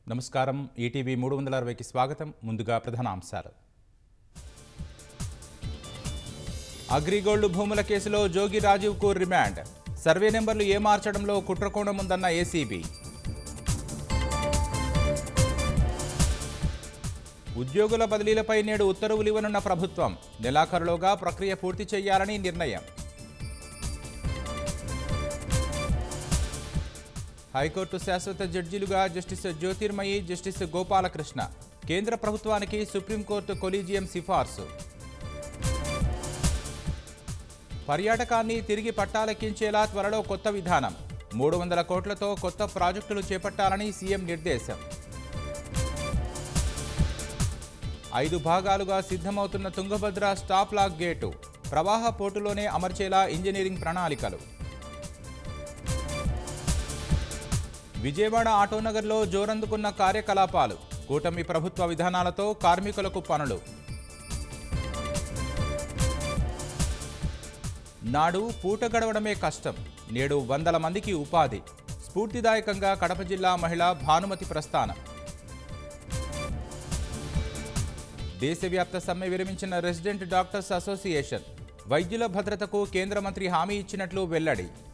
నమస్కారం ఈటీవీ మూడు వందల అరవైకి స్వాగతం ముందుగా ప్రధాన అంశాలు అగ్రిగోల్డ్ భూముల కేసులో జోగి రాజీవ్కు రిమాండ్ సర్వే నెంబర్లు ఏమార్చడంలో కుట్రకోణం ఉందన్న ఏసీబీ ఉద్యోగుల బదిలీలపై నేడు ఉత్తర్వులు ఇవ్వనున్న ప్రభుత్వం నెలాఖరులోగా ప్రక్రియ పూర్తి చేయాలని నిర్ణయం హైకోర్టు శాశ్వత జడ్జీలుగా జస్టిస్ జ్యోతిర్మయి జస్టిస్ గోపాలకృష్ణ కేంద్ర ప్రభుత్వానికి సుప్రీంకోర్టు కొలీజియం సిఫార్సు పర్యాటకాన్ని తిరిగి పట్టాలెక్కించేలా త్వరలో కొత్త విధానం మూడు వందల కోట్లతో కొత్త ప్రాజెక్టులు చేపట్టాలని సీఎం నిర్దేశం ఐదు భాగాలుగా సిద్ధమవుతున్న తుంగభద్ర స్టాప్ లాక్ గేటు ప్రవాహ పోటులోనే అమర్చేలా ఇంజనీరింగ్ ప్రణాళికలు విజయవాడ ఆటోనగర్లో జోరందుకున్న కార్యకలాపాలు కూటమి ప్రభుత్వ విధానాలతో కార్మికులకు పనులు నాడు పూట గడవడమే కష్టం నేడు వందల మందికి ఉపాధి స్ఫూర్తిదాయకంగా కడప జిల్లా మహిళ భానుమతి ప్రస్థానం దేశవ్యాప్త సమ్మె విరమించిన రెసిడెంట్ డాక్టర్స్ అసోసియేషన్ వైద్యుల భద్రతకు కేంద్ర మంత్రి హామీ ఇచ్చినట్లు వెల్లడి